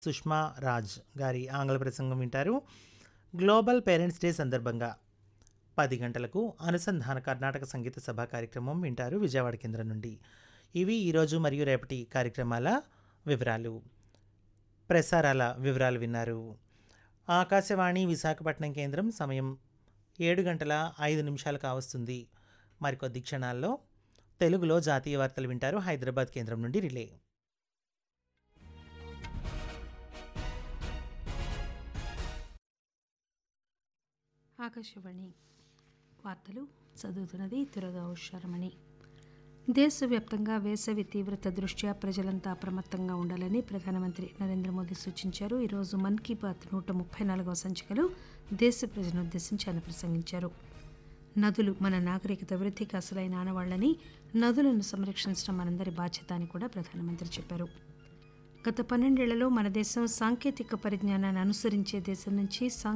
సుష్మా రాజ్ గారి ఆంగ్ల ప్రసంగం వింటారు గ్లోబల్ పేరెంట్స్ డే సందర్భంగా పది గంటలకు అనుసంధాన కర్ణాటక సంగీత సభ కార్యక్రమం వింటారు విజయవాడ కేంద్రం నుండి ఇవి ఈరోజు మరియు రేపటి కార్యక్రమాల వివరాలు ప్రసారాల వివరాలు విన్నారు ఆకాశవాణి విశాఖపట్నం కేంద్రం సమయం ఏడు గంటల ఐదు నిమిషాలు కావస్తుంది మరికొద్ది క్షణాల్లో తెలుగులో జాతీయ వార్తలు వింటారు హైదరాబాద్ కేంద్రం నుండి రిలే ఆకాశవాణి వార్తలు చదువుతున్నది తురగా హుషారమణి దేశవ్యాప్తంగా వేసవి తీవ్రత దృష్ట్యా ప్రజలంతా అప్రమత్తంగా ఉండాలని ప్రధానమంత్రి నరేంద్ర మోదీ సూచించారు ఈరోజు మన్ కీ బాత్ నూట ముప్పై నాలుగవ సంచికలో దేశ ప్రజలను ఉద్దేశించి ఆయన ప్రసంగించారు నదులు మన నాగరికత వృద్ధికి అసలైన ఆనవాళ్లని నదులను సంరక్షించడం మనందరి బాధ్యత అని కూడా ప్రధానమంత్రి చెప్పారు గత పన్నెండేళ్లలో మన దేశం సాంకేతిక పరిజ్ఞానాన్ని అనుసరించే దేశం నుంచి